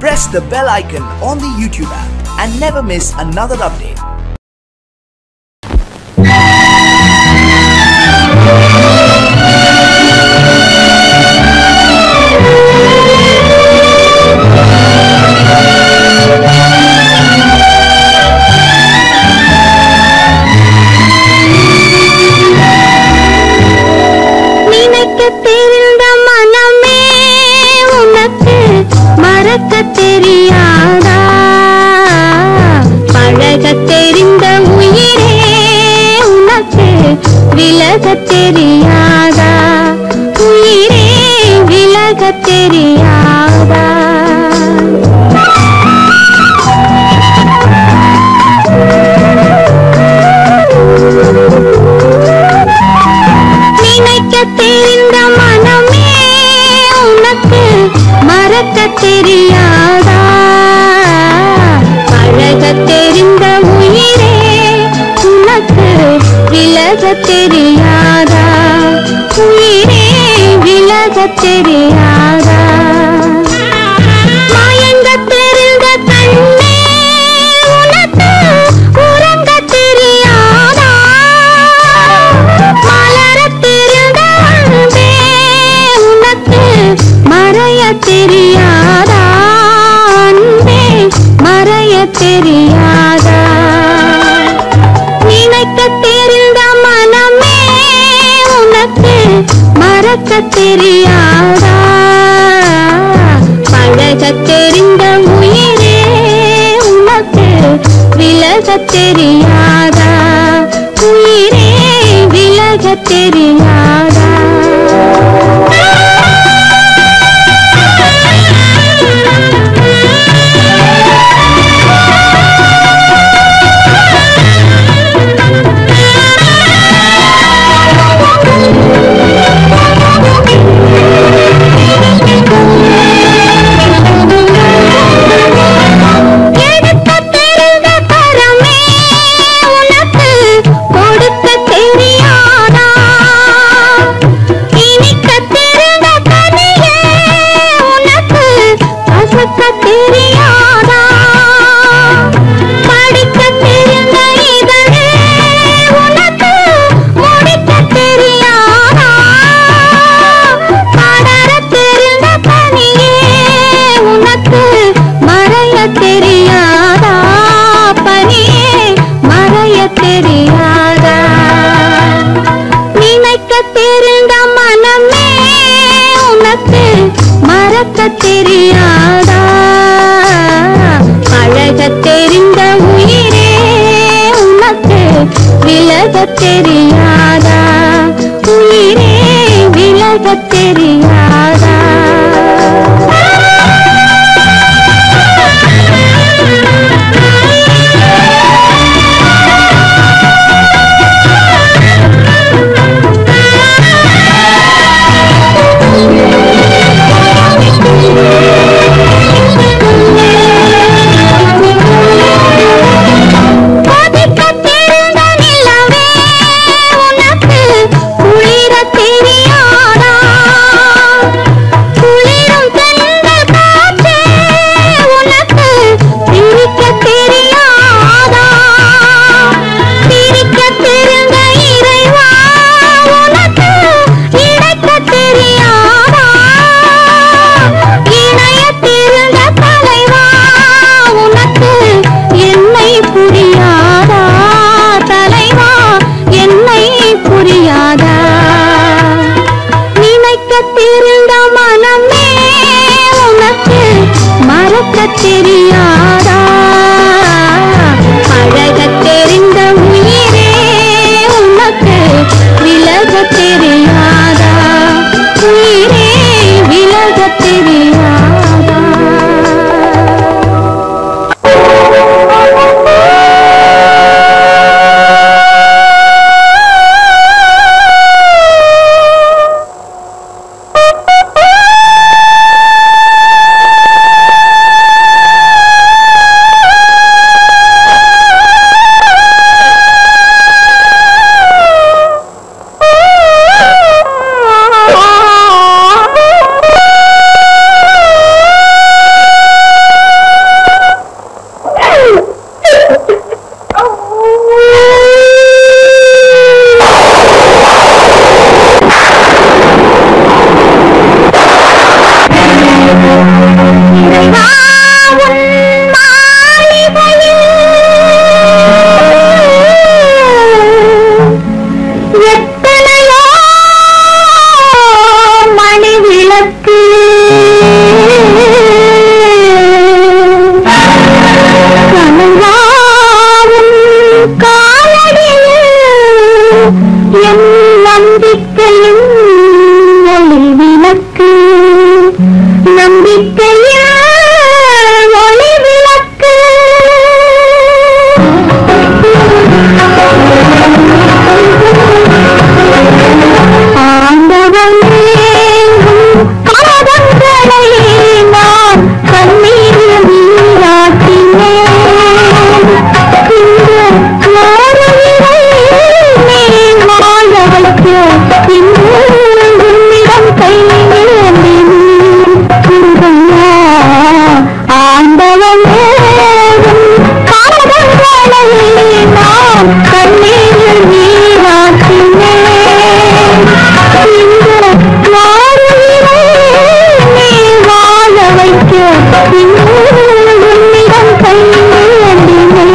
press the bell icon on the YouTube app and never miss another update. நினைக்க தெரிந்த மனமே உனக்கு மறக்க தெரியாதா பழக தெரிந்த உயிரே உனக்கு விலக தெரியாதா உயிரே விலக தெரியாதா நினைக்க தெரிந்த மனமே உனக்கு மறக்க தெரியாதா பழக தெரிந்த உயிரே உனக்கு விலக தெரியாதா உயிரே விலக தெரியாதா மயங்க தெரிந்த கண்ணே உனக்கு உறங்க தெரியாதா மலரத் தெரிந்த அன்பே உனக்கு மறைய தெரியாதா அன்பே மறைய தெரியாதா நினைக்க தெரிந்த மனமே உனக்கு மறக்க தெரியாதா பழக தெரிந்த உயிரே உனக்கு விலக தெரியாதா உயிரே விலக தெரியாதா எடுக்க தெரிந்த கரமே உனக்கு கொடுக்க தெரியாதா இனிக்க தெரிந்த கனியே உனக்கு கசக்க தெரியாதா படிக்க தெரிந்த இதழே உனக்கு முடிக்க தெரியாதா படர தெரிந்த பனியே உனக்கு மறைய தெரியாதா பனியே மறைய தெரியாதா நினைக்க தெரிந்த மனமே உனக்கு மறக்க தெரியாதா பழக தெரிந்த உயிரே உனக்கு விலக தெரியாதா உயிரே விலக தெரியாதா கொதிக்க தெரிந்த நிலவே உனக்கு குளிர தெரியாதா குளிரும் தென்றல் காற்றே உனக்கு பிரிக்க தெரியாதா பிரிக்க தெரிந்த இறைவா உனக்கு இணைக்க தெரியாதா இணைய தெரிந்த தலைவா உனக்கு என்னை புரியாதா தலைவா என்னை புரியாதா நினைக்க தெரிந்த மனமே உனக்கு மறக்க தெரியாதா பழக தெரிந்த உயிரே உனக்கு விலக தெரியாதா உயிரே விலக தெரியாதா இறைவா உன் மாளிகையில் எத்தனையோ மணி விளக்கு கனவாவும் காலடியில் என் நம்பிக்கையும் ஒளி விளக்கு நம்பிக்கையில் ஒளி விளக்கு ஆண்டவனே உன் பாதங்களை நான் கண்ணீரில் நீராட்டினேன். இந்த மாறுயிரை நீ வாழ வைக்க இன்று உன்னிடம் கையேந்தினேன். குருதையா, ஆண்டவனே உன் பாதங்களை நான் கண்ணீரில் நீராட்டினேன். இந்த மாறுயிரை நீ வாழ வைக்க இன்று உன்னிடம் கையேந்தினேன்.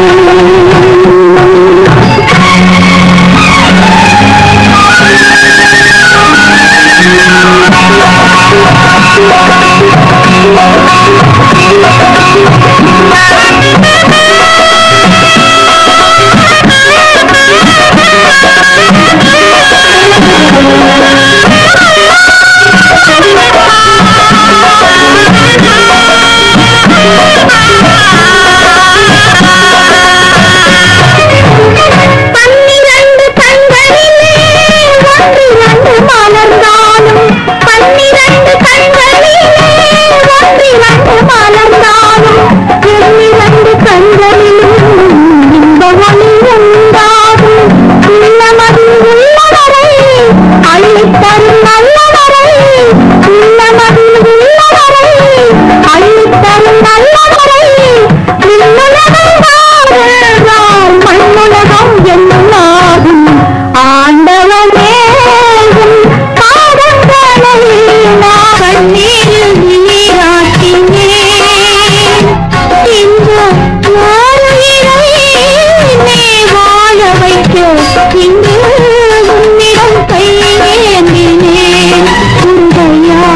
பன்னிரண்டு கண்களிலே ஒன்றிரண்டு மலர்ந்தாலும் பன்னிரண்டு கண்களிலே ஒன்றிரண்டு மலர்ந்தாலும் எண்ணிரண்டு கண்களிலும் இன்ப ஒளி உண்டாகும் உள்ளமதில் உள்ளவரை அள்ளித்தரும் நல்லவரை உள்ளமதில் உள்ளவரை அள்ளித்தரும் நல்லவரை விண்ணுலகம் வாழ்கிறார் மண்ணுலகம் என்னாகும் ஆண்டவனே உன் பாதங்களை நான் கண்ணீரில் நீராட்டினேன் இந்த வாழ்வினை நீ வாழ வைக்க இன்று உன்னிடம் கையேந்தினேன் குருதையா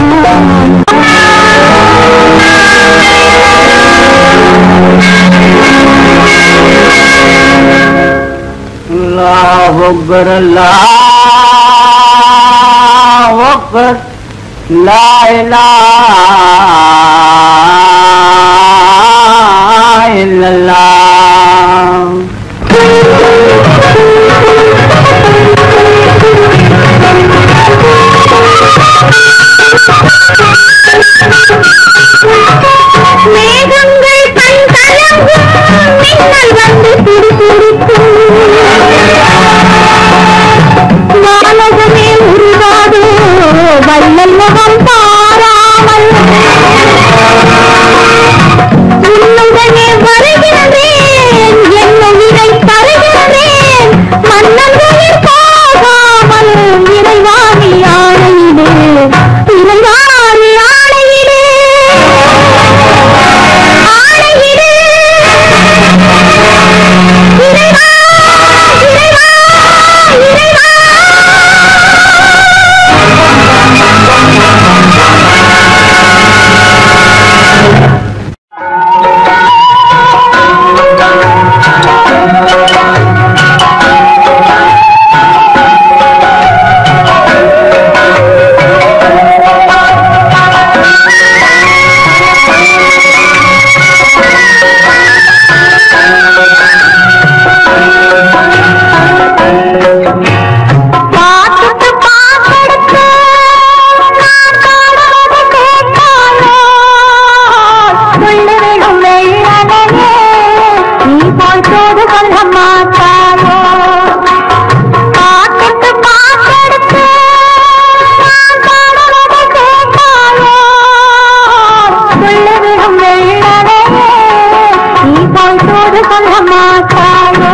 अल्लाह अकबर अल्लाह अकबर ला इलाहा इल्लल्लाह மேகங்கள் கண் கலங்கும் மின்னல் வந்து துடிதுடிக்கும் வானகமே உருவாதோ வள்ளல் முகம் பாராமல் உன்னுடனே வருகின்றேன் என் உயிரை தருகின்றேன் மன்னன் உயிர் போகாமல் இறைவாணி ஆணையிலே இறைவாணி ஆணையிலே ஆணையிலே இறைவா இறைவா இறைவா பார்த்துட்டு பார்க்கெடுத்து நான் காணாத கேட்டாயோ சொல்லிவிடும் வெள்ளனையே நீ போய் தோடு சொல்ல மாட்டாயோ பார்த்துட்டு பார்க்கெடுத்து நான் காணாத கேட்டாயோ சொல்லிவிடும் வெள்ளனையே நீ போய் தோடு சொல்ல மாட்டாயோ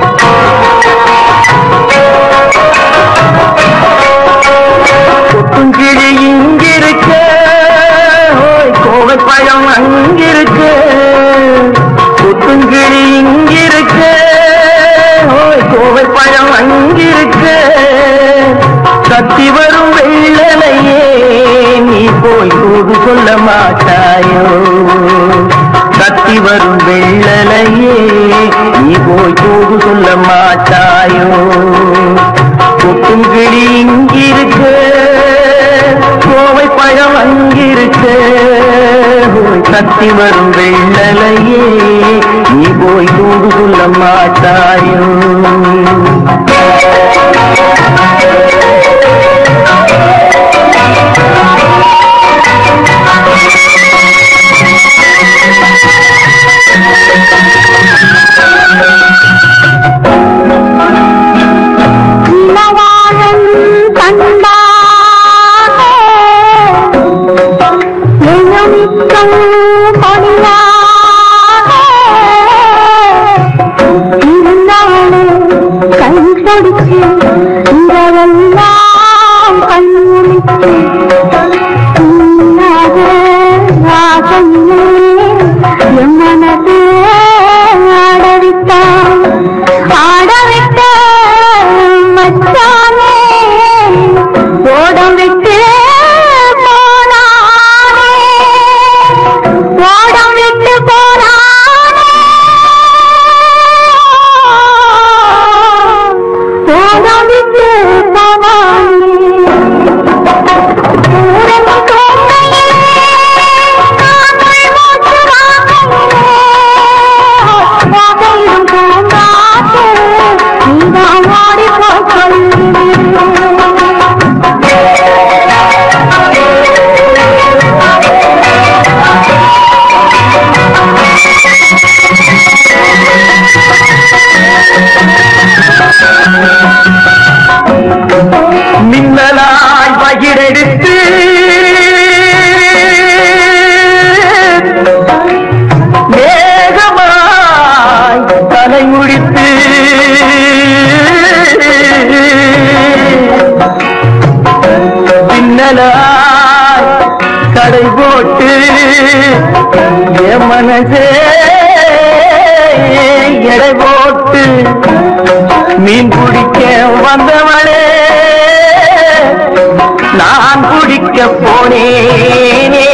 கொட்டும் சொல்ல மாட்டாயோ கத்தி வரும் வெள்ளலையே நீ போய் தூது சொல்ல மாட்டாயோ கொட்டும் கிளி இங்கிருக்கு கோவை பழம் அங்கிருக்கு ஓய் கத்தி வரும் வெள்ளலையே நீ போய் தூது சொல்ல மாட்டாயோ இளவாழம் கண்டானே எழுமிக்கம் பொடியானே இருந்தாலே கை கொடுத்து இரவெல்லாம் கண்முழித்து இல்லாத ராகமே என் மனதே ஆடவிட்டான் ஆடவிட்ட மச்சானே ஓடம் விட்டு போனானே ஓடம் விட்டு போனானே ஓடம் விட்டு போனானே ஊரன் கோட்டையிலே காதல் மூச்சு வாங்கையிலே வாகையிலும் பூங்காற்று நீதான் ஓடி போய் மின்னலாய் பகிரெடுத்து வேகமாய் தலை முடித்து பின்னலாய் கடை போட்டு என் மனசே எடை போட்டு மீன் பிடிக்க வந்தவளே நான் பிடிக்க போனேனே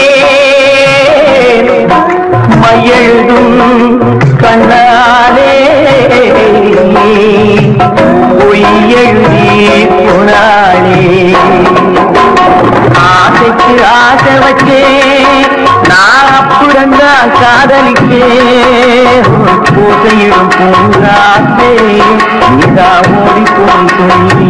மையெழுதும் கண்ணாலே பொய் எழுதி போனாளே ஆசைக்கு ஆசை வச்சேன் நான் அப்புறந்தான் காதலிக்கேன் பூசையிடும் பூங்காத்தே நீதா ஓடி போய் சொல்லி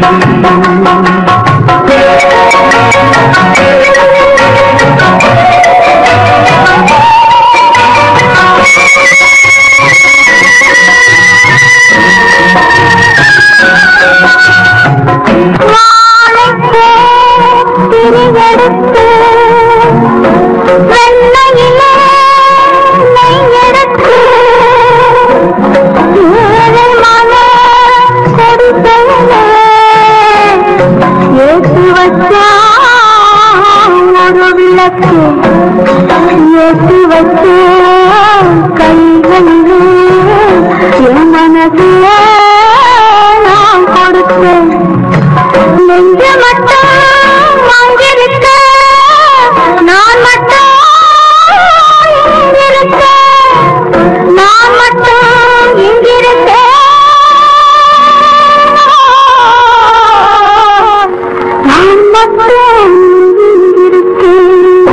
வாழைப்பூ திரியெடுத்து வெண்ணையிலே நெய்யெடுத்து ஏழை மலர் கொடிசையிலே ஏற்றி வச்சா ஒரு விளக்கு ஏற்றி வச்ச கைகளிலே என் மனதிலே நான் கொடுத்தேன் நெஞ்சு மட்டும் வாங்கியிருக்க நான் மட்டும் இங்கிருக்க நான் மட்டும் இங்கிருக்க நான் மட்டும் இங்கிருக்கேன்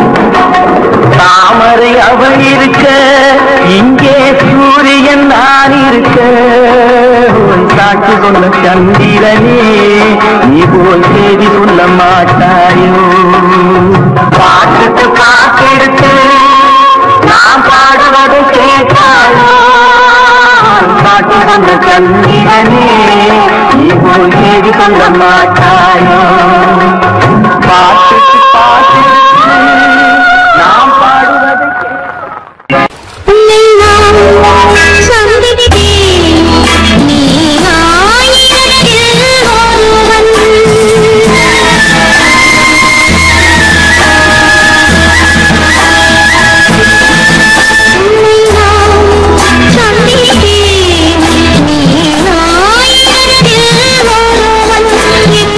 தாமரை அவள் இருக்க இங்கே சூரியன் நான் இருக்க உன் சாட்சி சொன்ன சந்திரனே நீ போல் செய்தி சொல்ல மாட்டாயோ பாட்டுக்கு பாட்டெடுத்து நான் பாடுவதை கேட்டாயோ சாட்சி சொன்ன சந்திரனே நீ போல் செய்தி சொல்ல மாட்டாயோ பாட்டுக்கு பாட்டெடுத்து நாம் பாடுவதை உன்னை நான் சந்தித்தேன் நீ ஆயிரத்தில் ஒருவன் உன்னை நான் சந்தித்தேன் நீ ஆயிரத்தில் ஒருவன்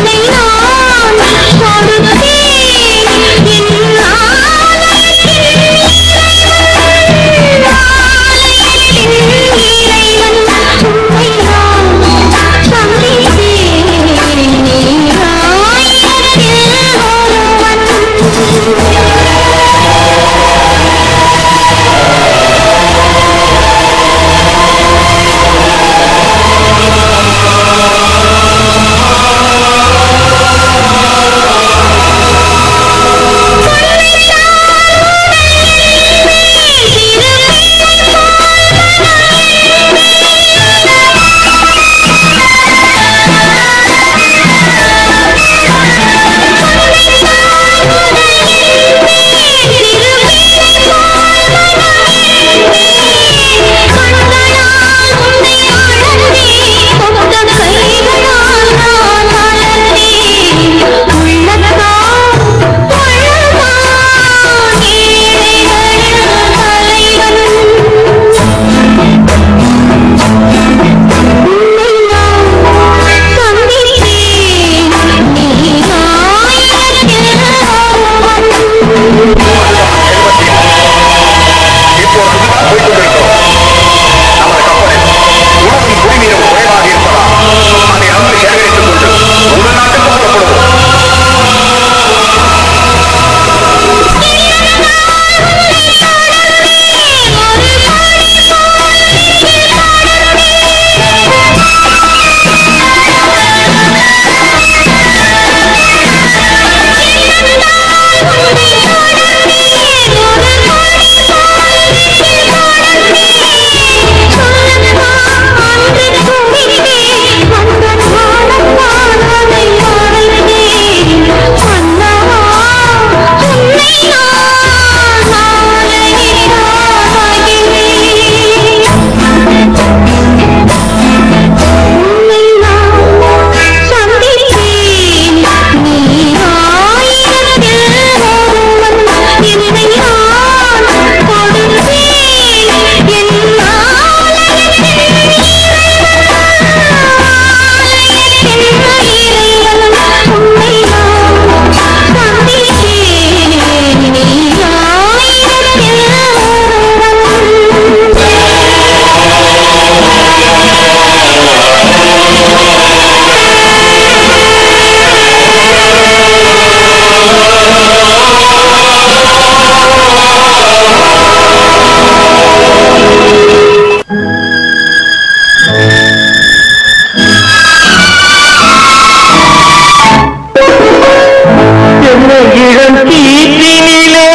கீற்றினிலே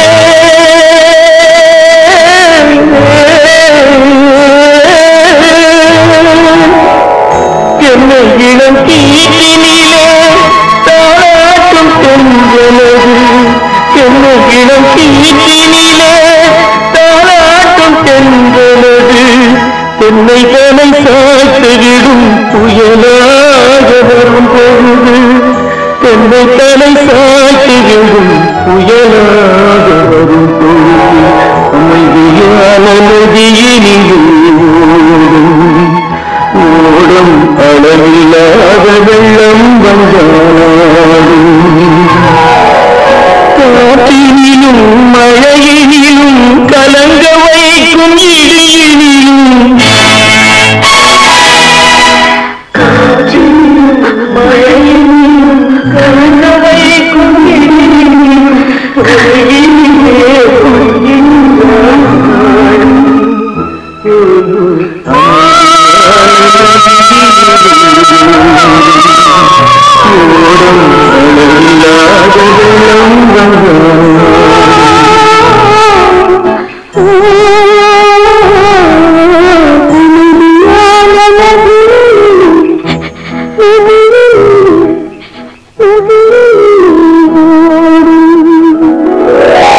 என்னை இளம் கீற்றினிலே தாளாட்டும் தென்றலது என்னை இளம் கீற்றினிலே தாளாட்டும் தென்றலது தென்னை தலை சாத்துவிடும் புயலாக வரும் பொழுது தென்னை தலை சாத்துவிடும் புயலாக வரும் பொழுது அமைதியான நதியினில் ஓடும் ஓடும் அளவில்லாத வெள்ளம் வந்தாடும் காற்றினிலும் மழையினிலும் கலங்க வைக்கும் இடியினிலும் காற்றினிலும் மழையினிலும் கலங்க வைக்கும் இடியினிலும் உலகினிலே பொய்கின்றான். Thank you.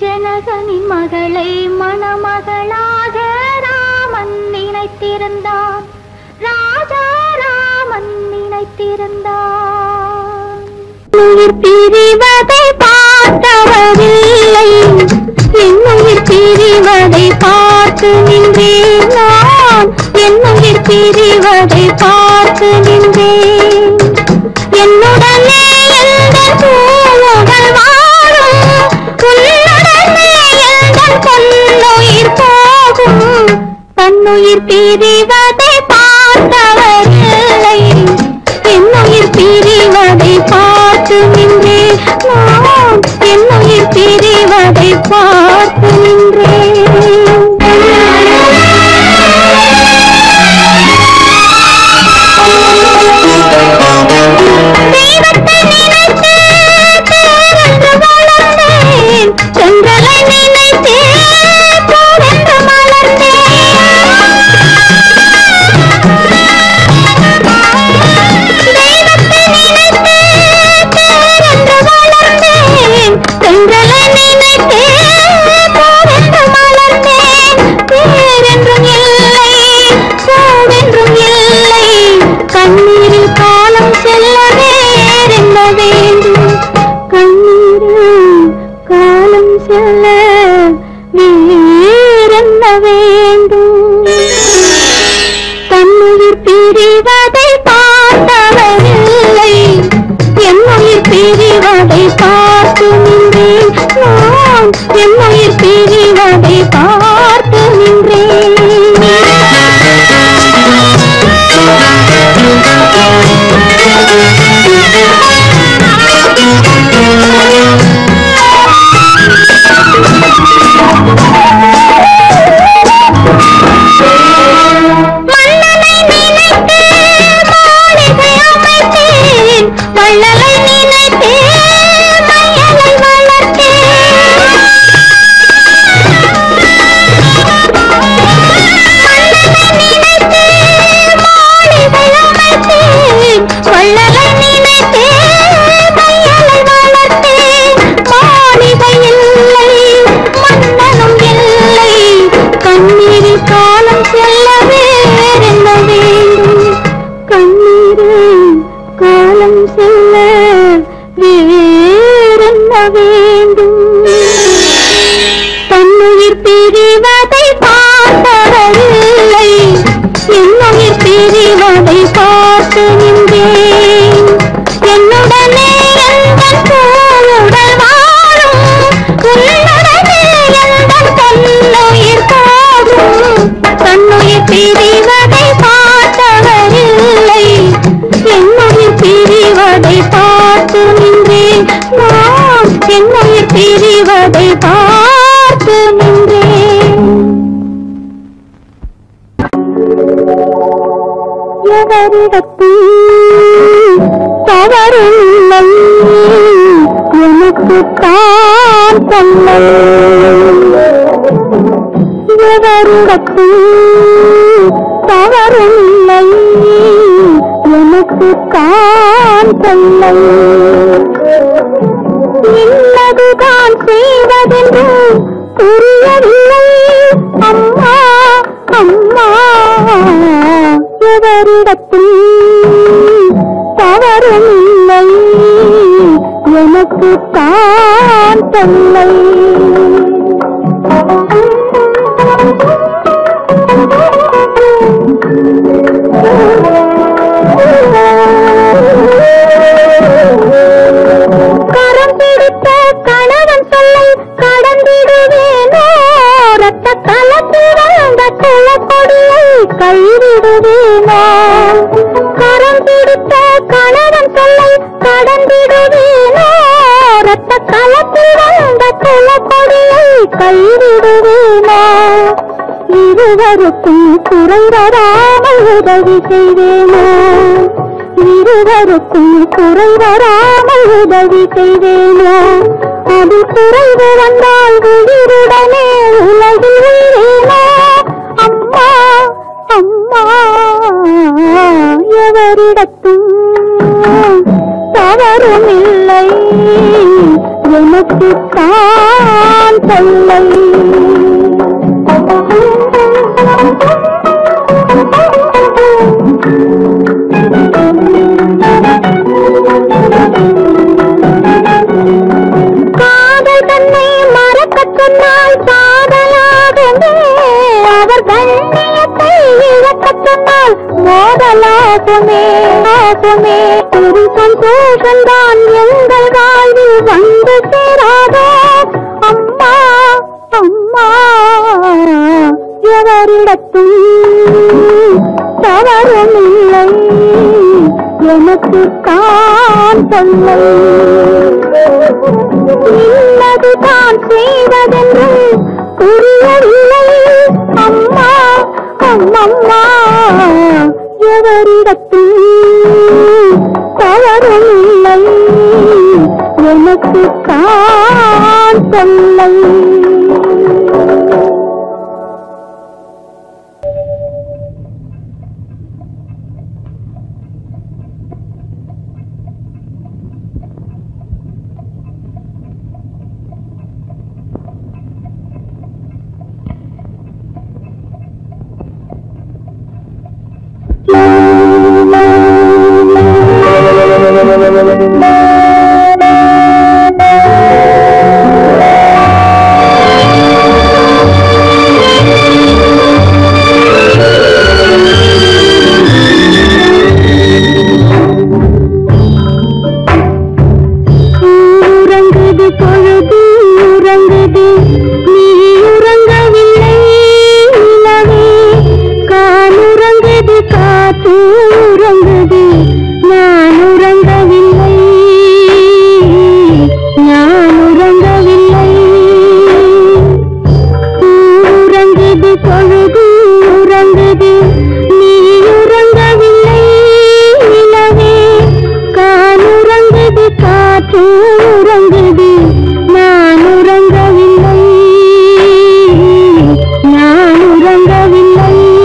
ஜனகனின் மகளை மணமகளாக ராமன் நினைத்திருந்தான் ராஜா ராமன் நினைத்திருந்தான் உயிர் பிரிவதை பார்த்தவரில்லை என்னுயிர் பிரிவதை பார்த்து நின்றேன் நான் என்னுயிர் பிரிவதை பார்த்து நின்றேன் என்னுடனே எந்த பூவுகள் வாழும் உன்னுடனே எந்த பொன்னுயிர் போகும் தன்னுயிர் பிரிவதை பார்த்தவரில்லை என்னுயிர் பிரிவதை பார்த்து நின்றேன் நான் என்னுயிர் பிரிவதை பார்த்து நின்றேன் தெய்வத்தை நினைத்து பேரென்று வளர்ந்தேன் செங்கலை நினைத்து பூவென்று மலர்ந்தேன் தெய்வத்தை நினைத்து பேரென்று வளர்ந்தேன் செங்கலை நினைத்து பூவென்று மலர்ந்தேன் பேரென்றும் இல்லை பூவென்றும் இல்லை கண்ணீரில் காலம் செல்ல வேறென்ன வேண்டும் கண்ணீரில் காலம் செல்ல வேறென்ன வேண்டும் தன்னுயிர் பிரிவதை பார்த்தவரில்லை என்னுயிர் பிரிவதை பார்த்து நின்றேன் நான் என்னுயிர் பிரிவதை பார்த்து மன்னனை நினைத்து மாளிகை அமைத்தேன் வள்ளலை நினைத்து மையலை வளர்த்தேன் வள்ளலை நினைத்து மையலை வளர்த்தேன் மாளிகை இல்லை மன்னனும் இல்லை கண்ணீரில் காலம் செல்ல வேறென்ன வேண்டும் கண்ணீரில் காலம் செல்ல வேறென்ன வேண்டும் தன்னுயிர் பிரிவதை பார்த்தவரில்லை என்னுயிர் பிரிவதை பார்த்து நின்றேன் என்னுடனே எந்தன் பூவுடல் வாழும் உன்னுடனே எந்தன் பொன்னுயிர் போகும் தன்னுயிர் பிரிவதை பார்த்தவரில்லை என்னுயிர் பிரிவதை பார்த்து நின்றேன் நான் என்னுயிர் பிரிவதை பார்த்து நின்றேன் எவரிடத்தில் தவறில்லை எனக்கு தான் தன்னை எவரிடத்தில் தவறில்லை எனக்கு தான் தன்னை இன்னதுதான் செய்வதென்று புரியவில்லை அம்மா அம்மா எவரிடத்தில் தவறுமில்லை எனக்கு தான் தொல்லை கரம் பிடித்த கணவன் சொல்லை கடந்திடுவேனோ ரத்த கலத்தில் வந்த குளக்கொடியை கைவிடுவேனோ கரம் பிடித்த கணவன் சொல்லை கடந்திடுவேனோ ரத்த கலத்தில் வந்த குளக்கொடியை கைவிடுவேனோ இருவருக்கும் குறை வராமல் உதவி செய்வேனோ இருவருக்கும் குறை வராமல் உதவி செய்வேனோ அதில் குறைவு வந்தால் உயிருடனே உலகில் உயிரேனோ அம்மா அம்மா எவரிடத்தும் தவறும் இல்லை எனக்கு தான் தொல்லை காதல் தன்னை மறக்கச் சொன்னால் காதலாகுமே அவர் கண்ணியத்தை இழக்கச் சொன்னால் மோதலாகுமே ஆகுமே ஒரு சந்தோஷம்தான் எங்கள் வாழ்வில் வந்து சேராதோ அம்மா அம்மா எவரிடத்தும் தவறும் இல்லை எனக்கு தான் தொல்லை இன்னது தான் செய்வதென்று புரியவில்லை அம்மா அம்மம்மா எவரிடத்தில் தவறும் இல்லை எனக்கு தான் தொல்லை உறங்குது பொழுது உறங்குது நீ உறங்கவில்லை நிலவே காலுறங்குது காற்று உறங்குது நான் உறங்கவில்லை நான் உறங்கவில்லை உறங்குது பொழுது உறங்குது நீ உறங்கவில்லை நிலவே காலுறங்குது காற்று உறங்குது நான் உறங்கவில்லை நான் உறங்கவில்லை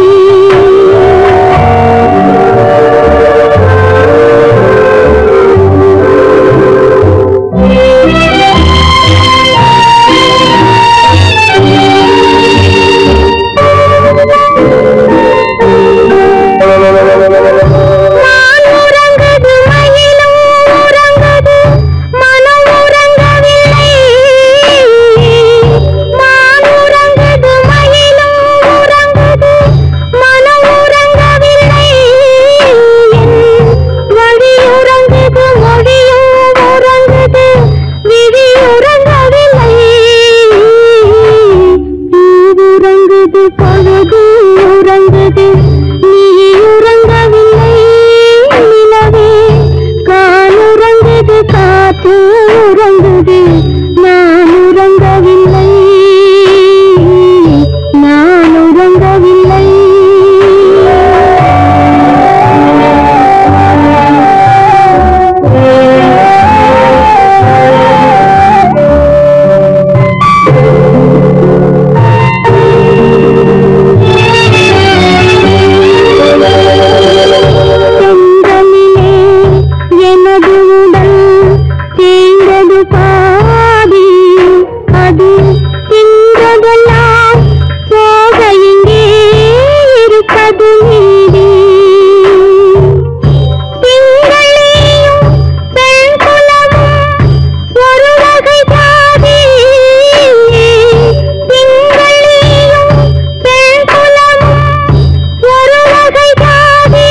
நான் உறங்குது மயிலும் உறங்குது மனம் உறங்கவில்லை நான் உறங்குது மயிலும் உறங்குது மனம் உறங்கவில்லை வழி உறங்குது மொழியும் உறங்குது விழி உறங்கவில்லை உறங்குது பழகு உறங்குது நீ உறங்கவில்லை நிலவே காலுறங்குது காற்று உறங்குது நான் உறங்கவில்லை நான் உறங்கவில்லை செங்கலிலே எனது உடல் தேய்ந்தது பாதி அது தின்றதெல்லாம் போக இங்கே இருப்பது மீதி திங்களையும் பெண் குலமும் ஒரு வகை ஜாதி திங்களையும் பெண் குலமும் ஒரு வகை ஜாதி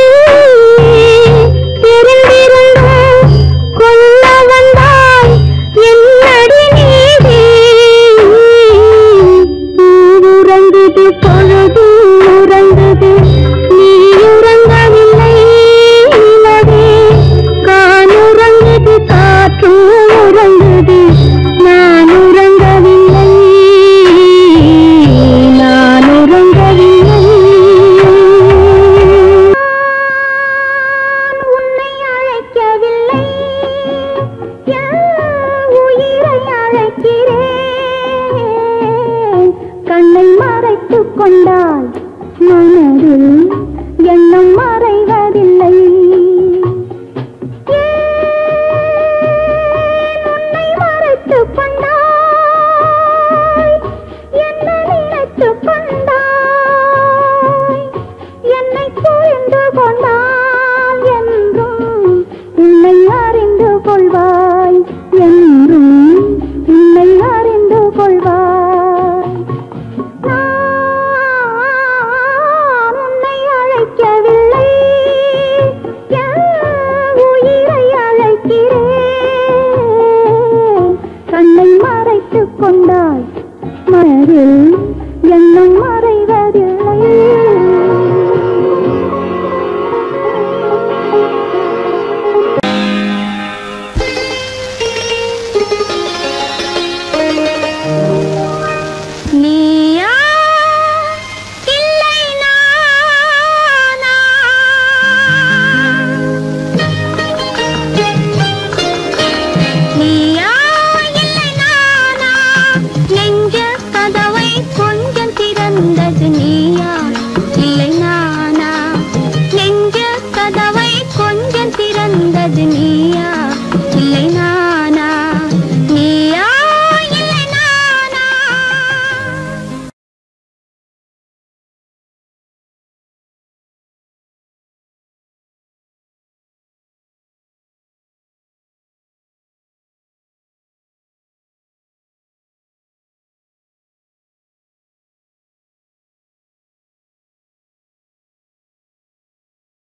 தெரிந்திருந்தும் கொல்ல வந்தாய் என்னடி நீதி உறங்குது பொழுது உறங்குது நீ உறங்கவில்லை நிலவே கானுறங்குது காற்று உறங்குது நான் உறங்கவில்லை நான் உறங்கவில்லை உன்னை அழைக்கவில்லை என் உயிரை அழைக்கிறேன் கண்ணை மறைத்துக் கொண்டால் மனதில்